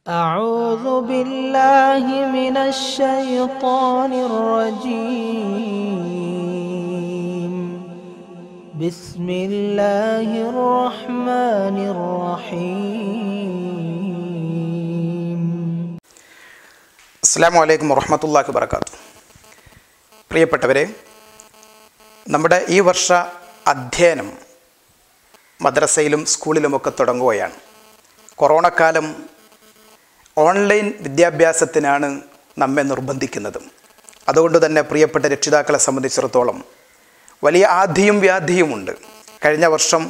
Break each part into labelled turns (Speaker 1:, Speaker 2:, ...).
Speaker 1: أعوذ بالله من الشيطان الرجيم بسم الله الرحمن الرحيم
Speaker 2: അസ്സാം വലൈക്കും വറഹമത്തല്ലാഹി വർക്കാത്തു പ്രിയപ്പെട്ടവരെ നമ്മുടെ ഈ വർഷ അധ്യയനം മദ്രസയിലും സ്കൂളിലുമൊക്കെ തുടങ്ങുകയാണ് കൊറോണ കാലം ഓൺലൈൻ വിദ്യാഭ്യാസത്തിനാണ് നമ്മെ നിർബന്ധിക്കുന്നത് അതുകൊണ്ട് തന്നെ പ്രിയപ്പെട്ട രക്ഷിതാക്കളെ സംബന്ധിച്ചിടത്തോളം വലിയ ആധിയും വ്യാധിയുമുണ്ട് കഴിഞ്ഞ വർഷം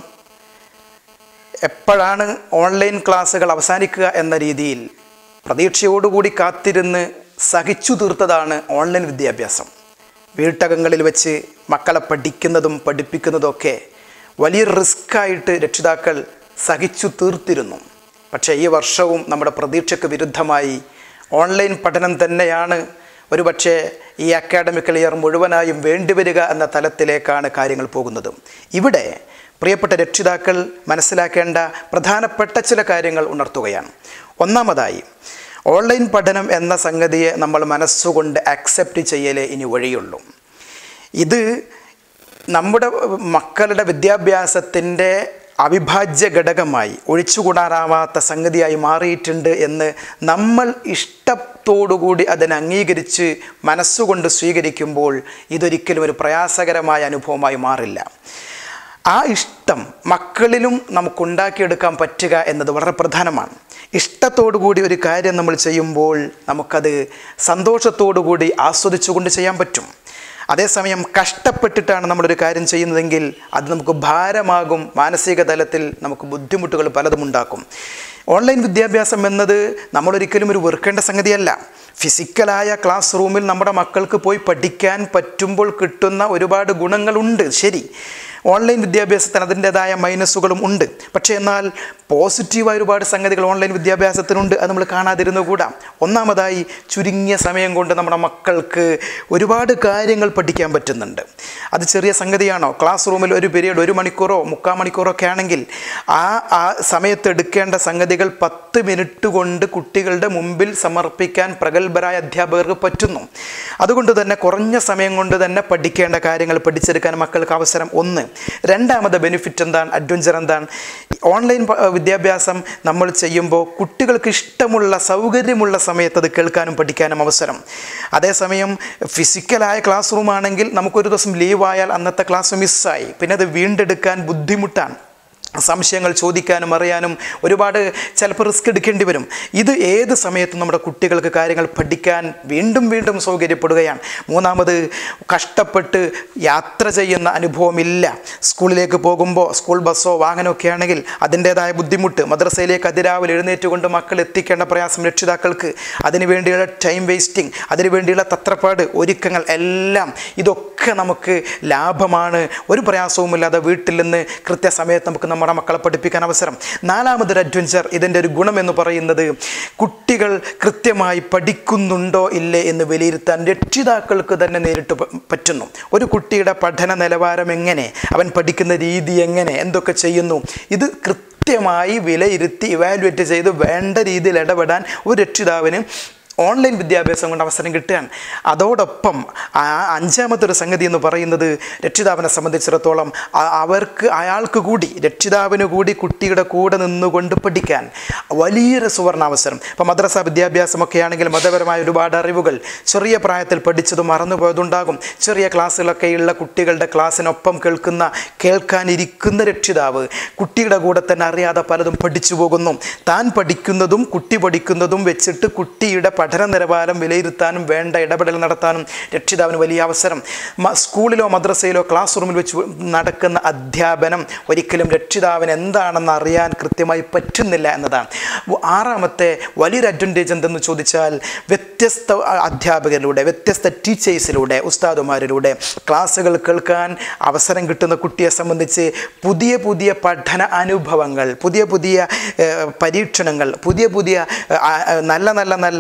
Speaker 2: എപ്പോഴാണ് ഓൺലൈൻ ക്ലാസ്സുകൾ അവസാനിക്കുക എന്ന രീതിയിൽ പ്രതീക്ഷയോടുകൂടി കാത്തിരുന്ന് സഹിച്ചു തീർത്തതാണ് ഓൺലൈൻ വിദ്യാഭ്യാസം വീട്ടകങ്ങളിൽ വെച്ച് മക്കളെ പഠിക്കുന്നതും പഠിപ്പിക്കുന്നതൊക്കെ വലിയ റിസ്ക്കായിട്ട് രക്ഷിതാക്കൾ സഹിച്ചു തീർത്തിരുന്നു പക്ഷേ ഈ വർഷവും നമ്മുടെ പ്രതീക്ഷയ്ക്ക് വിരുദ്ധമായി ഓൺലൈൻ പഠനം തന്നെയാണ് ഒരുപക്ഷെ ഈ അക്കാഡമിക്കൽ ഇയർ മുഴുവനായും വേണ്ടിവരിക എന്ന തലത്തിലേക്കാണ് കാര്യങ്ങൾ പോകുന്നത് ഇവിടെ പ്രിയപ്പെട്ട രക്ഷിതാക്കൾ മനസ്സിലാക്കേണ്ട പ്രധാനപ്പെട്ട ചില കാര്യങ്ങൾ ഉണർത്തുകയാണ് ഒന്നാമതായി ഓൺലൈൻ പഠനം എന്ന സംഗതിയെ നമ്മൾ മനസ്സുകൊണ്ട് അക്സെപ്റ്റ് ചെയ്യലേ ഇനി വഴിയുള്ളൂ ഇത് നമ്മുടെ മക്കളുടെ വിദ്യാഭ്യാസത്തിൻ്റെ അവിഭാജ്യ ഘടകമായി ഒഴിച്ചുകൂടാനാവാത്ത സംഗതിയായി മാറിയിട്ടുണ്ട് എന്ന് നമ്മൾ ഇഷ്ടത്തോടുകൂടി അതിനെ അംഗീകരിച്ച് മനസ്സുകൊണ്ട് സ്വീകരിക്കുമ്പോൾ ഇതൊരിക്കലും ഒരു പ്രയാസകരമായ അനുഭവമായി മാറില്ല ആ ഇഷ്ടം മക്കളിലും നമുക്കുണ്ടാക്കിയെടുക്കാൻ പറ്റുക എന്നത് വളരെ പ്രധാനമാണ് ഇഷ്ടത്തോടുകൂടി ഒരു കാര്യം നമ്മൾ ചെയ്യുമ്പോൾ നമുക്കത് സന്തോഷത്തോടുകൂടി ആസ്വദിച്ചുകൊണ്ട് ചെയ്യാൻ പറ്റും അതേസമയം കഷ്ടപ്പെട്ടിട്ടാണ് നമ്മളൊരു കാര്യം ചെയ്യുന്നതെങ്കിൽ അത് നമുക്ക് ഭാരമാകും മാനസിക തലത്തിൽ നമുക്ക് ബുദ്ധിമുട്ടുകൾ പലതും ഉണ്ടാക്കും ഓൺലൈൻ വിദ്യാഭ്യാസം എന്നത് നമ്മളൊരിക്കലും ഒരു വെറുക്കേണ്ട സംഗതിയല്ല ഫിസിക്കലായ ക്ലാസ് റൂമിൽ നമ്മുടെ മക്കൾക്ക് പോയി പഠിക്കാൻ പറ്റുമ്പോൾ കിട്ടുന്ന ഒരുപാട് ഗുണങ്ങളുണ്ട് ശരി ഓൺലൈൻ വിദ്യാഭ്യാസത്തിന് അതിൻ്റെതായ മൈനസുകളും ഉണ്ട് പക്ഷേ എന്നാൽ പോസിറ്റീവായ ഒരുപാട് സംഗതികൾ ഓൺലൈൻ വിദ്യാഭ്യാസത്തിനുണ്ട് അത് നമ്മൾ കാണാതിരുന്നു കൂടാ ഒന്നാമതായി ചുരുങ്ങിയ സമയം കൊണ്ട് നമ്മുടെ മക്കൾക്ക് ഒരുപാട് കാര്യങ്ങൾ പഠിക്കാൻ പറ്റുന്നുണ്ട് അത് ചെറിയ സംഗതിയാണോ ക്ലാസ് റൂമിൽ ഒരു പീരീഡ് ഒരു മണിക്കൂറോ മുക്കാൽ മണിക്കൂറോ ഒക്കെ ആണെങ്കിൽ ആ ആ സമയത്ത് എടുക്കേണ്ട സംഗതികൾ പത്ത് മിനിറ്റ് കൊണ്ട് കുട്ടികളുടെ മുമ്പിൽ സമർപ്പിക്കാൻ പ്രഗത്ഭരായ അധ്യാപകർക്ക് പറ്റുന്നു അതുകൊണ്ട് തന്നെ കുറഞ്ഞ സമയം കൊണ്ട് തന്നെ പഠിക്കേണ്ട കാര്യങ്ങൾ പഠിച്ചെടുക്കാൻ മക്കൾക്ക് അവസരം ഒന്ന് രണ്ടാമത്തെ ബെനിഫിറ്റ് എന്താണ് അഡ്വഞ്ചർ എന്താണ് ഓൺലൈൻ പ- വിദ്യാഭ്യാസം നമ്മൾ ചെയ്യുമ്പോൾ കുട്ടികൾക്ക് ഇഷ്ടമുള്ള സൗകര്യമുള്ള സമയത്ത് അത് കേൾക്കാനും പഠിക്കാനും അവസരം അതേസമയം ഫിസിക്കലായ ക്ലാസ് റൂം ആണെങ്കിൽ നമുക്കൊരു ദിവസം ലീവായാൽ അന്നത്തെ ക്ലാസ് മിസ്സായി പിന്നെ അത് വീണ്ടെടുക്കാൻ ബുദ്ധിമുട്ടാണ് സംശയങ്ങൾ ചോദിക്കാനും അറിയാനും ഒരുപാട് ചിലപ്പോൾ റിസ്ക് എടുക്കേണ്ടി വരും ഇത് ഏത് സമയത്തും നമ്മുടെ കുട്ടികൾക്ക് കാര്യങ്ങൾ പഠിക്കാൻ വീണ്ടും വീണ്ടും സൗകര്യപ്പെടുകയാണ് മൂന്നാമത് കഷ്ടപ്പെട്ട് യാത്ര ചെയ്യുന്ന അനുഭവമില്ല സ്കൂളിലേക്ക് പോകുമ്പോൾ സ്കൂൾ ബസ്സോ വാഹനമൊക്കെ ആണെങ്കിൽ അതിൻ്റേതായ ബുദ്ധിമുട്ട് മദ്രസയിലേക്ക് അതിരാവിലെ എഴുന്നേറ്റുകൊണ്ട് മക്കൾ എത്തിക്കേണ്ട പ്രയാസം രക്ഷിതാക്കൾക്ക് അതിനു വേണ്ടിയുള്ള ടൈം വേസ്റ്റിംഗ് അതിനു വേണ്ടിയുള്ള തത്രപ്പാട് ഒരുക്കങ്ങൾ എല്ലാം ഇതൊക്കെ നമുക്ക് ലാഭമാണ് ഒരു പ്രയാസവുമില്ലാതെ വീട്ടിൽ നിന്ന് കൃത്യസമയത്ത് നമുക്ക് നമ്മുടെ മക്കളെ പഠിപ്പിക്കാൻ അവസരം നാലാമതൊരു അഡ്വഞ്ചർ ഇതിൻ്റെ ഒരു ഗുണം എന്ന് പറയുന്നത് കുട്ടികൾ കൃത്യമായി പഠിക്കുന്നുണ്ടോ ഇല്ലേ എന്ന് വിലയിരുത്താൻ രക്ഷിതാക്കൾക്ക് തന്നെ നേരിട്ട് പ- പറ്റുന്നു ഒരു കുട്ടിയുടെ പഠന നിലവാരം എങ്ങനെ അവൻ പഠിക്കുന്ന രീതി എങ്ങനെ എന്തൊക്കെ ചെയ്യുന്നു ഇത് കൃത്യമായി വിലയിരുത്തി ഇവാലുവേറ്റ് ചെയ്ത് വേണ്ട രീതിയിൽ ഇടപെടാൻ ഒരു രക്ഷിതാവിന് ഓൺലൈൻ വിദ്യാഭ്യാസം കൊണ്ട് അവസരം കിട്ടുകയാണ് അതോടൊപ്പം ആ അഞ്ചാമത്തെ ഒരു സംഗതി എന്ന് പറയുന്നത് രക്ഷിതാവിനെ സംബന്ധിച്ചിടത്തോളം ആ- അവർക്ക് അയാൾക്ക് കൂടി രക്ഷിതാവിന് കൂടി കുട്ടിയുടെ കൂടെ നിന്നുകൊണ്ട് പഠിക്കാൻ വലിയൊരു സുവർണാവസരം ഇപ്പോൾ മദ്രസ വിദ്യാഭ്യാസമൊക്കെ ആണെങ്കിൽ മതപരമായ ഒരുപാട് അറിവുകൾ ചെറിയ പ്രായത്തിൽ പഠിച്ചതും മറന്നുപോയതുണ്ടാകും ചെറിയ ക്ലാസ്സുകളൊക്കെയുള്ള കുട്ടികളുടെ ക്ലാസ്സിനൊപ്പം കേൾക്കുന്ന കേൾക്കാനിരിക്കുന്ന രക്ഷിതാവ് കുട്ടിയുടെ കൂടെ തന്നെ അറിയാതെ പലതും പഠിച്ചു പോകുന്നു താൻ പഠിക്കുന്നതും കുട്ടി പഠിക്കുന്നതും വെച്ചിട്ട് കുട്ടിയുടെ പഠന നിലവാരം വിലയിരുത്താനും വേണ്ട ഇടപെടൽ നടത്താനും രക്ഷിതാവിന് വലിയ അവസരം മ- സ്കൂളിലോ മദ്രസയിലോ ക്ലാസ് റൂമിൽ വെച്ച് നടക്കുന്ന അധ്യാപനം ഒരിക്കലും രക്ഷിതാവിന് എന്താണെന്ന് അറിയാൻ കൃത്യമായി പറ്റുന്നില്ല എന്നതാണ് വ- ആറാമത്തെ വലിയൊരു അഡ്വാൻറ്റേജ് എന്തെന്ന് ചോദിച്ചാൽ വ്യത്യസ്ത അധ്യാപകരിലൂടെ വ്യത്യസ്ത ടീച്ചേഴ്സിലൂടെ ഉസ്താദുമാരിലൂടെ ക്ലാസ്സുകൾ കേൾക്കാൻ അവസരം കിട്ടുന്ന കുട്ടിയെ സംബന്ധിച്ച് പുതിയ പുതിയ പഠന അനുഭവങ്ങൾ പുതിയ പുതിയ ഏഹ്, പരീക്ഷണങ്ങൾ പുതിയ പുതിയ ഏഹ്, ആ- ആ, നല്ല നല്ല നല്ല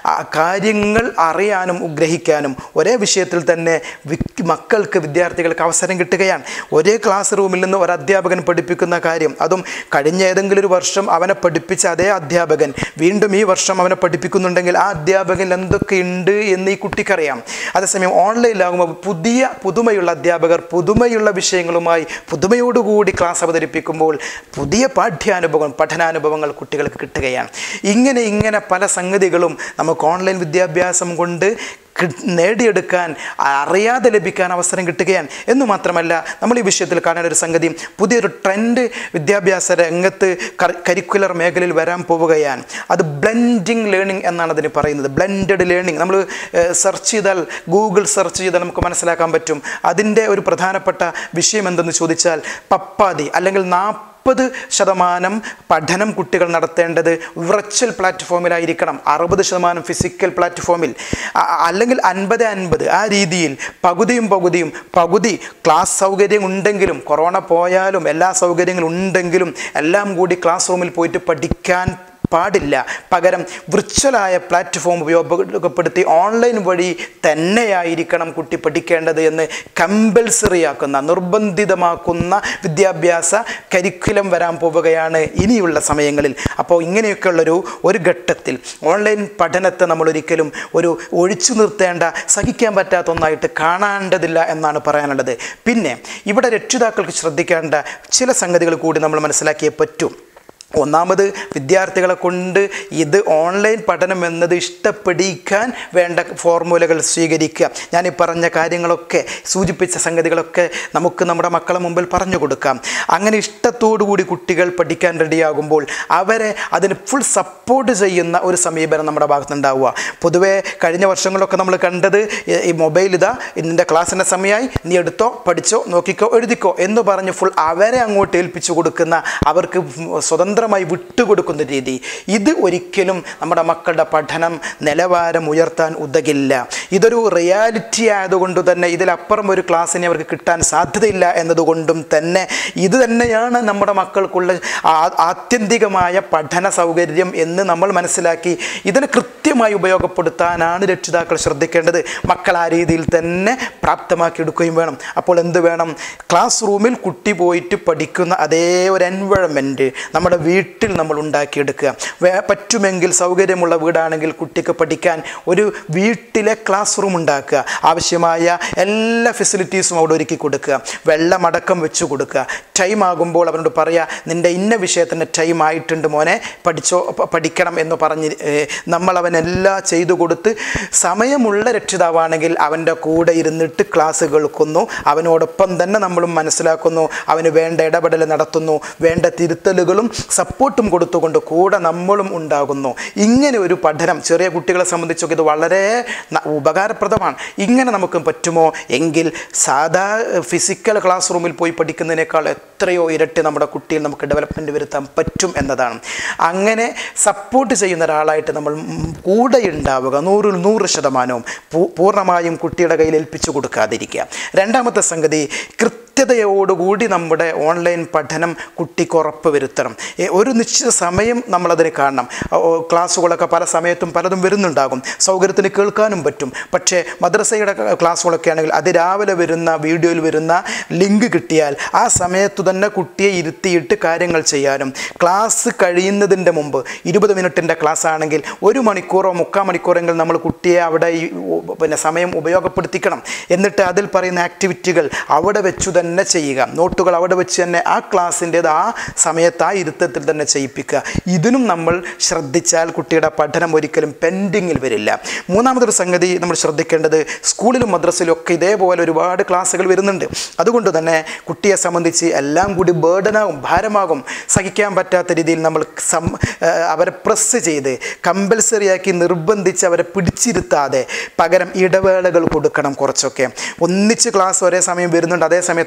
Speaker 2: ആ കാര്യങ്ങൾ അറിയാനും ഗ്രഹിക്കാനും ഒരേ വിഷയത്തിൽ തന്നെ വിക്- മക്കൾക്ക് വിദ്യാർത്ഥികൾക്ക് അവസരം കിട്ടുകയാണ് ഒരേ ക്ലാസ് റൂമിൽ നിന്ന് ഒരു അധ്യാപകൻ പഠിപ്പിക്കുന്ന കാര്യം അതും കഴിഞ്ഞ ഏതെങ്കിലും ഒരു വർഷം അവനെ പഠിപ്പിച്ച അതേ അധ്യാപകൻ വീണ്ടും ഈ വർഷം അവനെ പഠിപ്പിക്കുന്നുണ്ടെങ്കിൽ ആ അധ്യാപകൻ എന്തൊക്കെയുണ്ട് എന്ന് ഈ കുട്ടിക്കറിയാം അതേസമയം ഓൺലൈനിലാകുമ്പോൾ പുതിയ പുതുമയുള്ള അധ്യാപകർ പുതുമയുള്ള വിഷയങ്ങളുമായി പുതുമയോടുകൂടി ക്ലാസ് അവതരിപ്പിക്കുമ്പോൾ പുതിയ പാഠ്യാനുഭവം പഠനാനുഭവങ്ങൾ കുട്ടികൾക്ക് കിട്ടുകയാണ് ഇങ്ങനെ ഇങ്ങനെ പല സംഗതികളും നമുക്ക് ഓൺലൈൻ വിദ്യാഭ്യാസം കൊണ്ട് കി- നേടിയെടുക്കാൻ അറിയാതെ ലഭിക്കാൻ അവസരം കിട്ടുകയാണ് എന്ന് മാത്രമല്ല നമ്മൾ ഈ വിഷയത്തിൽ കാണേണ്ട ഒരു സംഗതി പുതിയൊരു ട്രെൻഡ് വിദ്യാഭ്യാസ രംഗത്ത് കരിക്കുലർ മേഖലയിൽ വരാൻ പോവുകയാണ് അത് ബ്ലെൻഡിങ് ലേണിംഗ് എന്നാണ് അതിന് പറയുന്നത് ബ്ലെൻഡഡ് ലേണിംഗ് നമ്മൾ സെർച്ച് ചെയ്താൽ ഗൂഗിൾ സെർച്ച് ചെയ്താൽ നമുക്ക് മനസ്സിലാക്കാൻ പറ്റും അതിൻ്റെ ഒരു പ്രധാനപ്പെട്ട വിഷയം എന്തെന്ന് ചോദിച്ചാൽ പപ്പാതി അല്ലെങ്കിൽ നാൽപ്പത് മുപ്പത് ശതമാനം പഠനം കുട്ടികൾ നടത്തേണ്ടത് വിർച്വൽ പ്ലാറ്റ്ഫോമിലായിരിക്കണം അറുപത് ശതമാനം ഫിസിക്കൽ പ്ലാറ്റ്ഫോമിൽ അ- അല്ലെങ്കിൽ അൻപത് അൻപത് ആ രീതിയിൽ പകുതിയും പകുതിയും പകുതി ക്ലാസ് സൗകര്യം ഉണ്ടെങ്കിലും കൊറോണ പോയാലും എല്ലാ സൗകര്യങ്ങളും ഉണ്ടെങ്കിലും എല്ലാം കൂടി ക്ലാസ് റൂമിൽ പോയിട്ട് പഠിക്കാൻ പാടില്ല പകരം വിർച്വലായ പ്ലാറ്റ്ഫോം ഉപയോഗപ്പെടുത്തി ഓൺലൈൻ വഴി തന്നെയായിരിക്കണം കുട്ടി പഠിക്കേണ്ടത് എന്ന് കമ്പൽസറി ആക്കുന്ന നിർബന്ധിതമാക്കുന്ന വിദ്യാഭ്യാസ കരിക്കുലം വരാൻ പോവുകയാണ് ഇനിയുള്ള സമയങ്ങളിൽ അപ്പോൾ ഇങ്ങനെയൊക്കെയുള്ളൊരു ഒരു ഘട്ടത്തിൽ ഓൺലൈൻ പഠനത്തെ നമ്മൾ ഒരിക്കലും ഒരു ഒഴിച്ചു നിർത്തേണ്ട സഹിക്കാൻ പറ്റാത്ത ഒന്നായിട്ട് കാണേണ്ടതില്ല എന്നാണ് പറയാനുള്ളത് പിന്നെ ഇവിടെ രക്ഷിതാക്കൾക്ക് ശ്രദ്ധിക്കേണ്ട ചില സംഗതികൾ കൂടി നമ്മൾ മനസ്സിലാക്കിയേ പറ്റൂ ഒന്നാമത് വിദ്യാർത്ഥികളെ കൊണ്ട് ഇത് ഓൺലൈൻ പഠനം എന്നത് ഇഷ്ടപ്പെടിക്കാൻ വേണ്ട ഫോർമുലകൾ സ്വീകരിക്കുക ഞാൻ ഈ പറഞ്ഞ കാര്യങ്ങളൊക്കെ സൂചിപ്പിച്ച സംഗതികളൊക്കെ നമുക്ക് നമ്മുടെ മക്കളെ മുമ്പിൽ പറഞ്ഞു കൊടുക്കാം അങ്ങനെ ഇഷ്ടത്തോടു കൂടി കുട്ടികൾ പഠിക്കാൻ റെഡിയാകുമ്പോൾ അവരെ അതിന് ഫുൾ സപ്പോർട്ട് ചെയ്യുന്ന ഒരു സമീപനം നമ്മുടെ ഭാഗത്തുനിന്നുണ്ടാവുക പൊതുവേ കഴിഞ്ഞ വർഷങ്ങളിലൊക്കെ നമ്മൾ കണ്ടത് ഈ- ഈ മൊബൈൽ ഇതാ ഇതിൻ്റെ ക്ലാസ്സിൻ്റെ സമയമായി നീ എടുത്തോ പഠിച്ചോ നോക്കിക്കോ എഴുതിക്കോ എന്ന് പറഞ്ഞ് ഫുൾ അവരെ അങ്ങോട്ട് ഏൽപ്പിച്ചു കൊടുക്കുന്ന അവർക്ക് സ്വതന്ത്രമായി വിട്ടുകൊടുക്കുന്ന രീതി ഇത് ഒരിക്കലും നമ്മുടെ മക്കളുടെ പഠനം നിലവാരം ഉയർത്താൻ ഉതകില്ല ഇതൊരു റിയാലിറ്റി ആയതുകൊണ്ട് തന്നെ ഇതിലപ്പുറം ഒരു ക്ലാസ്സിനെ അവർക്ക് കിട്ടാൻ സാധ്യതയില്ല എന്നതുകൊണ്ടും തന്നെ ഇത് തന്നെയാണ് നമ്മുടെ മക്കൾക്കുള്ള ആ- ആത്യന്തികമായ പഠന സൗകര്യം എന്ന് നമ്മൾ മനസ്സിലാക്കി ഇതിനെ കൃത്യമായി ഉപയോഗപ്പെടുത്താനാണ് രക്ഷിതാക്കൾ ശ്രദ്ധിക്കേണ്ടത് മക്കൾ ആ രീതിയിൽ തന്നെ പ്രാപ്തമാക്കി എടുക്കുകയും വേണം അപ്പോൾ എന്ത് വേണം ക്ലാസ് റൂമിൽ കുട്ടി പോയിട്ട് പഠിക്കുന്ന അതേ ഒരു എൻവഴമെൻറ്റ് നമ്മുടെ വീട്ടിൽ നമ്മൾ ഉണ്ടാക്കിയെടുക്കുക വേ പറ്റുമെങ്കിൽ സൗകര്യമുള്ള വീടാണെങ്കിൽ കുട്ടിക്ക് പഠിക്കാൻ ഒരു വീട്ടിലെ ക്ലാസ് റൂം ഉണ്ടാക്കുക ആവശ്യമായ എല്ലാ ഫെസിലിറ്റീസും അവിടെ ഒരുക്കി കൊടുക്കുക വെള്ളമടക്കം വെച്ച് കൊടുക്കുക ടൈം ആകുമ്പോൾ അവനോട് പറയുക നിൻ്റെ ഇന്ന വിഷയത്തിൻ്റെ ടൈം ആയിട്ടുണ്ട് മോനെ പഠിച്ചോ പ- പഠിക്കണം എന്ന് പറഞ്ഞ് ഏഹ്, നമ്മൾ അവനെല്ലാം ചെയ്തു കൊടുത്ത് സമയമുള്ള രക്ഷിതാവാണെങ്കിൽ അവൻ്റെ കൂടെ ഇരുന്നിട്ട് ക്ലാസ് കേൾക്കുന്നു അവനോടൊപ്പം തന്നെ നമ്മളും മനസ്സിലാക്കുന്നു അവന് വേണ്ട ഇടപെടൽ നടത്തുന്നു വേണ്ട തിരുത്തലുകളും സപ്പോർട്ടും കൊടുത്തുകൊണ്ട് കൂടെ നമ്മളും ഉണ്ടാകുന്നു ഇങ്ങനെ ഒരു പഠനം ചെറിയ കുട്ടികളെ സംബന്ധിച്ചൊക്കെ ഇത് വളരെ ന- ഉപകാരപ്രദമാണ് ഇങ്ങനെ നമുക്ക് പറ്റുമോ എങ്കിൽ സാധാ ഫിസിക്കൽ ക്ലാസ് റൂമിൽ പോയി പഠിക്കുന്നതിനേക്കാൾ എത്രയോ ഇരട്ടി നമ്മുടെ കുട്ടിയിൽ നമുക്ക് ഡെവലപ്മെൻറ്റ് വരുത്താൻ പറ്റും എന്നതാണ് അങ്ങനെ സപ്പോർട്ട് ചെയ്യുന്ന ഒരാളായിട്ട് നമ്മൾ ഉം കൂടെ ഉണ്ടാവുക നൂറിൽ നൂറ് ശതമാനവും പൂ- പൂർണ്ണമായും കുട്ടിയുടെ കയ്യിൽ ഏൽപ്പിച്ചു കൊടുക്കാതിരിക്കുക രണ്ടാമത്തെ സംഗതി കൃത്യതയോടുകൂടി നമ്മുടെ ഓൺലൈൻ പഠനം കുട്ടിക്ക് ഉറപ്പ് വരുത്തണം ഏ, ഒരു നിശ്ചിത സമയം നമ്മളതിന് കാണണം ഓ, ഓ, ക്ലാസ്സുകളൊക്കെ പല സമയത്തും പലതും വരുന്നുണ്ടാകും സൗകര്യത്തിന് കേൾക്കാനും പറ്റും പക്ഷേ മദ്രസയുടെ ക- ക്ലാസ്സുകളൊക്കെ ആണെങ്കിൽ അത് രാവിലെ വരുന്ന വീഡിയോയിൽ വരുന്ന ലിങ്ക് കിട്ടിയാൽ ആ സമയത്തു തന്നെ കുട്ടിയെ ഇരുത്തിയിട്ട് കാര്യങ്ങൾ ചെയ്യാനും ക്ലാസ് കഴിയുന്നതിൻ്റെ മുമ്പ് ഇരുപത് മിനിറ്റിൻ്റെ ക്ലാസ് ആണെങ്കിൽ ഒരു മണിക്കൂറോ മുക്കാൽ മണിക്കൂറെങ്കിലും നമ്മൾ കുട്ടിയെ അവിടെ ഈ ഉ- പിന്നെ സമയം ഉപയോഗപ്പെടുത്തിക്കണം എന്നിട്ട് അതിൽ പറയുന്ന ആക്ടിവിറ്റികൾ അവിടെ വെച്ചു തന്നെ ചെയ്യുക നോട്ടുകൾ അവിടെ വെച്ച് തന്നെ ആ ക്ലാസ്സിൻ്റേത് ആ സമയത്ത് ആ ഇരുത്തത്തിൽ തന്നെ ചെയ്യിപ്പിക്കുക ഇതിനും നമ്മൾ ശ്രദ്ധിച്ചാൽ കുട്ടിയുടെ പഠനം ഒരിക്കലും പെൻഡിങ്ങിൽ വരില്ല മൂന്നാമതൊരു സംഗതി നമ്മൾ ശ്രദ്ധിക്കേണ്ടത് സ്കൂളിലും മദ്രസയിലും ഒക്കെ ഇതേപോലെ ഒരുപാട് ക്ലാസ്സുകൾ വരുന്നുണ്ട് അതുകൊണ്ട് തന്നെ കുട്ടിയെ സംബന്ധിച്ച് എല്ലാം കൂടി ബേർഡനാകും ഭാരമാകും സഹിക്കാൻ പറ്റാത്ത രീതിയിൽ നമ്മൾ സം ഏഹ് അവരെ പ്രസ് ചെയ്ത് കമ്പൽസറിയാക്കി നിർബന്ധിച്ച് അവരെ പിടിച്ചിരുത്താതെ പകരം ഇടവേളകൾ കൊടുക്കണം കുറച്ചൊക്കെ ഒന്നിച്ച് ക്ലാസ് ഒരേ സമയം വരുന്നുണ്ട് അതേ സമയത്ത്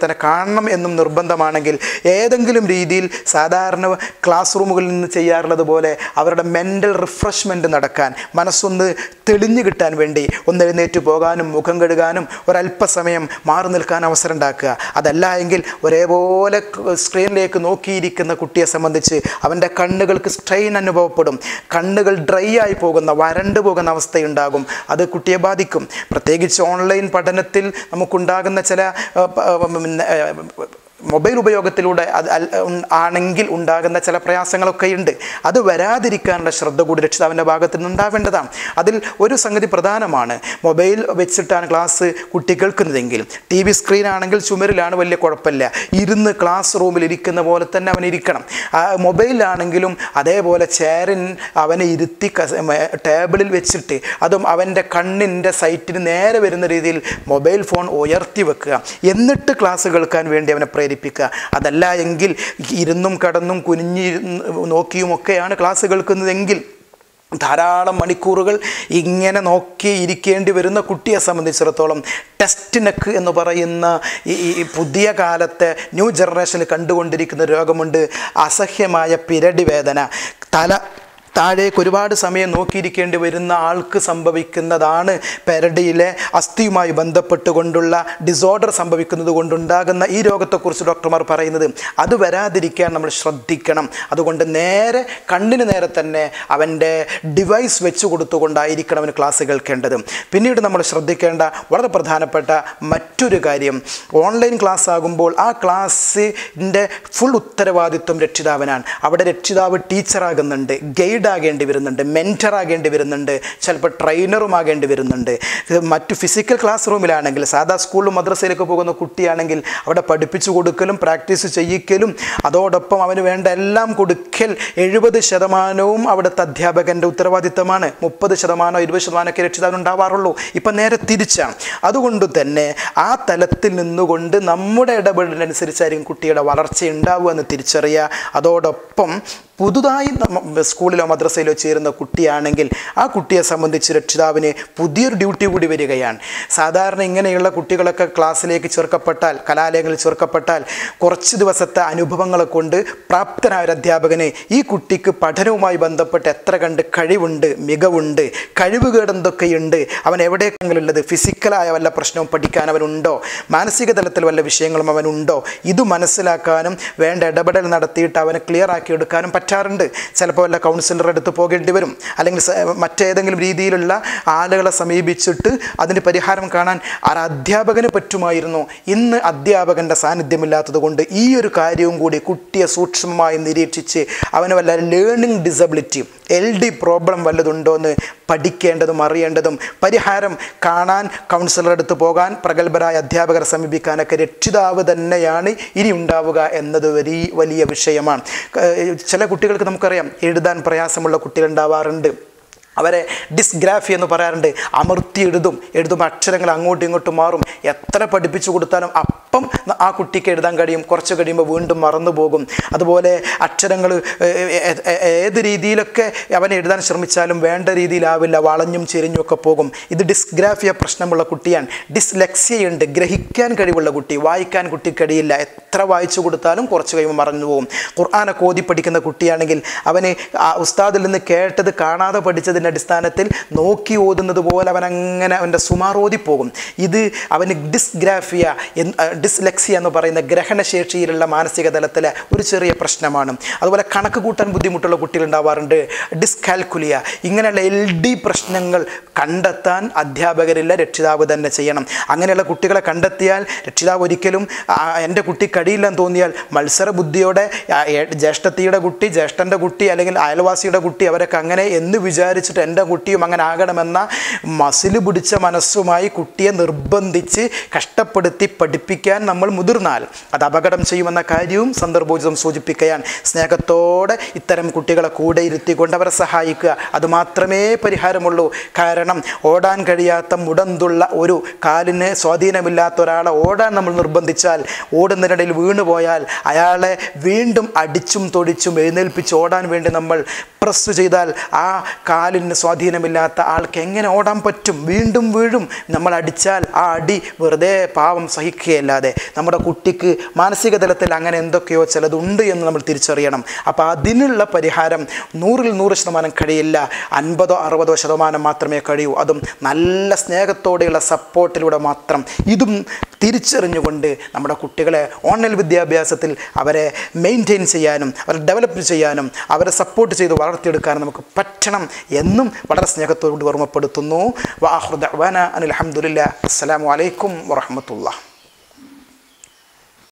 Speaker 2: തന്നെ കാണണം എന്നും നിർബന്ധമാണെങ്കിൽ ഏതെങ്കിലും രീതിയിൽ സാധാരണ ക്ലാസ് റൂമുകളിൽ നിന്ന് ചെയ്യാറുള്ളത് പോലെ അവരുടെ മെൻ്റൽ റിഫ്രഷ്മെൻറ്റ് നടക്കാൻ മനസ്സൊന്ന് തെളിഞ്ഞു കിട്ടാൻ വേണ്ടി ഒന്ന് എഴുന്നേറ്റ് പോകാനും മുഖം കഴുകാനും ഒരല്പസമയം മാറി നിൽക്കാൻ അവസരം ഉണ്ടാക്കുക അതല്ല എങ്കിൽ ഒരേപോലെ ക- സ്ക്രീനിലേക്ക് നോക്കിയിരിക്കുന്ന കുട്ടിയെ സംബന്ധിച്ച് അവൻ്റെ കണ്ണുകൾക്ക് സ്ട്രെയിൻ അനുഭവപ്പെടും കണ്ണുകൾ ഡ്രൈ ആയി പോകുന്ന വരണ്ടു പോകുന്ന അവസ്ഥയുണ്ടാകും അത് കുട്ടിയെ ബാധിക്കും പ്രത്യേകിച്ച് ഓൺലൈൻ പഠനത്തിൽ നമുക്കുണ്ടാകുന്ന ചില ആ, പ- ആ, ഉം, ആ, മൊബൈൽ ഉപയോഗത്തിലൂടെ അത് അൽ- ഉം, ആണെങ്കിൽ ഉണ്ടാകുന്ന ചില പ്രയാസങ്ങളൊക്കെ ഉണ്ട് അത് വരാതിരിക്കാനുള്ള ശ്രദ്ധ കൂടി രക്ഷിതാവിൻ്റെ ഭാഗത്ത് നിന്ന് ഉണ്ടാവേണ്ടതാണ് അതിൽ ഒരു സംഗതി പ്രധാനമാണ് മൊബൈൽ വെച്ചിട്ടാണ് ക്ലാസ് കുട്ടി കേൾക്കുന്നതെങ്കിൽ ടി വി സ്ക്രീൻ ആണെങ്കിൽ ചുമരിലാണ് വലിയ കുഴപ്പമില്ല ഇരുന്ന് ക്ലാസ് റൂമിൽ ഇരിക്കുന്ന പോലെ തന്നെ അവൻ ഇരിക്കണം ആ മൊബൈലിലാണെങ്കിലും അതേപോലെ ചെയറിൻ അവനെ ഇരുത്തി കസ- മ- ടേബിളിൽ വെച്ചിട്ട് അതും അവൻ്റെ കണ്ണിൻ്റെ സൈറ്റിന് നേരെ വരുന്ന രീതിയിൽ മൊബൈൽ ഫോൺ ഉയർത്തി വെക്കുക എന്നിട്ട് ക്ലാസ് കേൾക്കാൻ വേണ്ടി അവനെ പ്രേരിപ്പിക്കുക അതല്ല എങ്കിൽ ഇരുന്നും കടന്നും കുനിഞ്ഞിരുന്ന് നോക്കിയുമൊക്കെയാണ് ക്ലാസ് കേൾക്കുന്നതെങ്കിൽ ധാരാളം മണിക്കൂറുകൾ ഇങ്ങനെ നോക്കി ഇരിക്കേണ്ടി വരുന്ന കുട്ടിയെ സംബന്ധിച്ചിടത്തോളം ടെസ്റ്റ് നെക്ക് എന്ന് പറയുന്ന ഈ ഈ പുതിയ കാലത്തെ ന്യൂ ജനറേഷനിൽ കണ്ടുകൊണ്ടിരിക്കുന്ന രോഗമുണ്ട് അസഹ്യമായ പിരടി വേദന തല താഴേക്ക് ഒരുപാട് സമയം നോക്കിയിരിക്കേണ്ടി വരുന്ന ആൾക്ക് സംഭവിക്കുന്നതാണ് പെരടിയിലെ അസ്ഥിയുമായി ബന്ധപ്പെട്ടുകൊണ്ടുള്ള ഡിസോർഡർ സംഭവിക്കുന്നത് കൊണ്ടുണ്ടാകുന്ന ഈ രോഗത്തെക്കുറിച്ച് ഡോക്ടർമാർ പറയുന്നത് അത് വരാതിരിക്കാൻ നമ്മൾ ശ്രദ്ധിക്കണം അതുകൊണ്ട് നേരെ കണ്ണിന് നേരെ തന്നെ അവൻ്റെ ഡിവൈസ് വെച്ച് കൊടുത്തുകൊണ്ടായിരിക്കണം അവന് ക്ലാസ് കേൾക്കേണ്ടത് പിന്നീട് നമ്മൾ ശ്രദ്ധിക്കേണ്ട വളരെ പ്രധാനപ്പെട്ട മറ്റൊരു കാര്യം ഓൺലൈൻ ക്ലാസ് ആകുമ്പോൾ ആ ക്ലാസ്സിൻ്റെ ഫുൾ ഉത്തരവാദിത്വം രക്ഷിതാവിനാണ് അവിടെ രക്ഷിതാവ് ടീച്ചറാകുന്നുണ്ട് ഗൈഡ് ആകേണ്ടി വരുന്നുണ്ട് മെൻറ്റർ ആകേണ്ടി വരുന്നുണ്ട് ചിലപ്പോൾ ട്രെയിനറും ആകേണ്ടി വരുന്നുണ്ട് ഇത് മറ്റു ഫിസിക്കൽ ക്ലാസ് റൂമിലാണെങ്കിൽ സാധാ സ്കൂളിലും മദ്രസയിലേക്ക് പോകുന്ന കുട്ടിയാണെങ്കിൽ അവിടെ പഠിപ്പിച്ചു കൊടുക്കലും പ്രാക്ടീസ് ചെയ്യിക്കലും അതോടൊപ്പം അവന് വേണ്ട എല്ലാം കൊടുക്കൽ എഴുപത് ശതമാനവും അവിടുത്തെ അധ്യാപകൻ്റെ ഉത്തരവാദിത്തമാണ് മുപ്പത് ശതമാനോ ഇരുപത് ശതമാനമൊക്കെ രക്ഷിതാവിന് ഉണ്ടാവാറുള്ളൂ ഇപ്പം നേരെ തിരിച്ചാണ് അതുകൊണ്ട് തന്നെ ആ തലത്തിൽ നിന്നുകൊണ്ട് നമ്മുടെ ഇടപെടലിനനുസരിച്ചായിരിക്കും കുട്ടിയുടെ വളർച്ച ഉണ്ടാവുക എന്ന് തിരിച്ചറിയുക അതോടൊപ്പം പുതുതായി നമ്മ സ്കൂളിലോ മദ്രസയിലോ ചേരുന്ന കുട്ടിയാണെങ്കിൽ ആ കുട്ടിയെ സംബന്ധിച്ച് രക്ഷിതാവിന് പുതിയൊരു ഡ്യൂട്ടി കൂടി വരികയാണ് സാധാരണ ഇങ്ങനെയുള്ള കുട്ടികളൊക്കെ ക്ലാസ്സിലേക്ക് ചേർക്കപ്പെട്ടാൽ കലാലയങ്ങളിൽ ചേർക്കപ്പെട്ടാൽ കുറച്ച് ദിവസത്തെ അനുഭവങ്ങളെ കൊണ്ട് പ്രാപ്തനായ ഒരു അധ്യാപകന് ഈ കുട്ടിക്ക് പഠനവുമായി ബന്ധപ്പെട്ട് എത്ര കണ്ട് കഴിവുണ്ട് മികവുണ്ട് കഴിവുകേട് എന്തൊക്കെയുണ്ട് അവൻ എവിടെയെങ്കിലും ഉള്ളത് ഫിസിക്കലായ വല്ല പ്രശ്നവും പഠിക്കാൻ അവനുണ്ടോ മാനസിക തലത്തിൽ വല്ല വിഷയങ്ങളും അവനുണ്ടോ ഇത് മനസ്സിലാക്കാനും വേണ്ട ഇടപെടൽ നടത്തിയിട്ട് അവനെ ക്ലിയർ ആക്കി എടുക്കാനും പറ്റാറുണ്ട് ചിലപ്പോൾ വല്ല കൗൺസിലറുടെ അടുത്ത് പോകേണ്ടി വരും അല്ലെങ്കിൽ സ- മറ്റേതെങ്കിലും രീതിയിലുള്ള ആളുകളെ സമീപിച്ചിട്ട് അതിന് പരിഹാരം കാണാൻ ആ അധ്യാപകന് പറ്റുമായിരുന്നു ഇന്ന് അധ്യാപകൻ്റെ സാന്നിധ്യമില്ലാത്തത് കൊണ്ട് ഈ ഒരു കാര്യവും കൂടി കുട്ടിയെ സൂക്ഷ്മമായി നിരീക്ഷിച്ച് അവന് വല്ല learning disability L D problem വല്ലതുണ്ടോ എന്ന് പഠിക്കേണ്ടതും അറിയേണ്ടതും പരിഹാരം കാണാൻ കൗൺസിലറുടെ അടുത്ത് പോകാൻ പ്രഗത്ഭരായ അധ്യാപകരെ സമീപിക്കാനൊക്കെ രക്ഷിതാവ് തന്നെയാണ് ഇനി ഉണ്ടാവുക എന്നത് വലിയ വലിയ വിഷയമാണ് ഏഹ് ചില കുട്ടികൾക്ക് നമുക്കറിയാം എഴുതാൻ പ്രയാസമുള്ള കുട്ടികൾ ഉണ്ടാവാറുണ്ട് അവരെ ഡിസ്ഗ്രാഫി എന്ന് പറയാറുണ്ട് അമർത്തി എഴുതും എഴുതുമ്പോൾ അക്ഷരങ്ങൾ അങ്ങോട്ടും ഇങ്ങോട്ടും മാറും എത്ര പഠിപ്പിച്ചു കൊടുത്താലും അപ്പം ആ കുട്ടിക്ക് എഴുതാൻ കഴിയും കുറച്ച് കഴിയുമ്പോൾ വീണ്ടും മറന്നു പോകും അതുപോലെ അക്ഷരങ്ങൾ ഏത് രീതിയിലൊക്കെ അവൻ എഴുതാൻ ശ്രമിച്ചാലും വേണ്ട രീതിയിലാവില്ല വളഞ്ഞും ചെരിഞ്ഞും ഒക്കെ പോകും ഇത് ഡിസ്ഗ്രാഫിയ പ്രശ്നമുള്ള കുട്ടിയാണ് ഡിസ്ലെക്സിയുണ്ട് ഗ്രഹിക്കാൻ കഴിവുള്ള കുട്ടി വായിക്കാൻ കുട്ടിക്ക് കഴിയില്ല എത്ര വായിച്ചു കൊടുത്താലും കുറച്ച് കഴിയുമ്പോൾ മറന്നു പോകും ഖുർആാനൊക്കെ ഓതി പഠിക്കുന്ന കുട്ടിയാണെങ്കിൽ അവന് ആ ഉസ്താദിൽ നിന്ന് കേട്ടത് കാണാതെ പഠിച്ചതിൻ്റെ അടിസ്ഥാനത്തിൽ നോക്കി ഓതുന്നത് പോലെ അവൻ അങ്ങനെ അവൻ്റെ സുമാർ ഓതിപ്പോകും ഇത് അവന് ഡിസ്ഗ്രാഫിയ ഡിസ്ലെക്സിയ എന്ന് പറയുന്ന ഗ്രഹണശേഷിയിലുള്ള മാനസിക തലത്തിലെ ഒരു ചെറിയ പ്രശ്നമാണ് അതുപോലെ കണക്ക് കൂട്ടാൻ ബുദ്ധിമുട്ടുള്ള കുട്ടികൾ ഉണ്ടാവാറുണ്ട് ഡിസ്കാൽക്കുലിയ ഇങ്ങനെയുള്ള എൽ ഡി പ്രശ്നങ്ങൾ കണ്ടെത്താൻ അധ്യാപകരില്ല രക്ഷിതാവ് തന്നെ ചെയ്യണം അങ്ങനെയുള്ള കുട്ടികളെ കണ്ടെത്തിയാൽ രക്ഷിതാവ് ഒരിക്കലും "ആ, എൻ്റെ കുട്ടി കഴിയില്ലെന്ന് തോന്നിയാൽ മത്സര ബുദ്ധിയോടെ ആ, ഏ- ജ്യേഷ്ഠത്തിയുടെ കുട്ടി ജ്യേഷ്ഠൻ്റെ കുട്ടി അല്ലെങ്കിൽ അയൽവാസിയുടെ കുട്ടി അവരൊക്കെ അങ്ങനെ എന്ന് വിചാരിച്ചിട്ട് എൻ്റെ കുട്ടിയും അങ്ങനെ ആകണമെന്ന മസിൽ പിടിച്ച മനസ്സുമായി കുട്ടിയെ നിർബന്ധിച്ച് കഷ്ടപ്പെടുത്തി പഠിപ്പിക്കാൻ നമ്മൾ മുതിർന്നാൽ അത് അപകടം ചെയ്യുമെന്ന കാര്യവും സന്ദർഭോചിതം സൂചിപ്പിക്കുകയാണ് സ്നേഹത്തോടെ ഇത്തരം കുട്ടികളെ കൂടെ ഇരുത്തിക്കൊണ്ട് അവരെ സഹായിക്കുക അത് മാത്രമേ പരിഹാരമുള്ളൂ കാരണം ഓടാൻ കഴിയാത്ത മുടന്തുള്ള ഒരു കാലിന് സ്വാധീനമില്ലാത്ത ഒരാളെ ഓടാൻ നമ്മൾ നിർബന്ധിച്ചാൽ ഓടുന്നതിനിടയിൽ വീണുപോയാൽ അയാളെ വീണ്ടും അടിച്ചും തൊടിച്ചും എഴുന്നേൽപ്പിച്ച് ഓടാൻ വേണ്ടി നമ്മൾ പ്രസ് ചെയ്താൽ ആ കാലിന് കാലിന് സ്വാധീനമില്ലാത്ത ആൾക്ക് എങ്ങനെ ഓടാൻ പറ്റും വീണ്ടും വീഴും നമ്മൾ അടിച്ചാൽ ആ അടി വെറുതെ പാവം സഹിക്കുകയല്ലാതെ നമ്മുടെ കുട്ടിക്ക് മാനസിക തലത്തിൽ അങ്ങനെ എന്തൊക്കെയോ ചിലതുണ്ട് എന്ന് നമ്മൾ തിരിച്ചറിയണം അപ്പോൾ അതിനുള്ള പരിഹാരം നൂറിൽ നൂറ് ശതമാനം കഴിയില്ല അൻപതോ അറുപതോ ശതമാനം മാത്രമേ കഴിയൂ അതും നല്ല സ്നേഹത്തോടെയുള്ള സപ്പോർട്ടിലൂടെ മാത്രം ഇതും തിരിച്ചറിഞ്ഞുകൊണ്ട് നമ്മുടെ കുട്ടികളെ ഓൺലൈൻ വിദ്യാഭ്യാസത്തിൽ അവരെ മെയിൻറ്റെയിൻ ചെയ്യാനും അവരെ ഡെവലപ്പ് ചെയ്യാനും അവരെ സപ്പോർട്ട് ചെയ്ത് വളർത്തിയെടുക്കാനും നമുക്ക് പറ്റണം എന്നും വളരെ സ്നേഹത്തോടുകൂടി ഓർമ്മപ്പെടുത്തുന്നു വാഹുദ് അനിൽ അലഹമുല്ല അസ്സാം വലൈക്കും വറഹമത്തുള്ള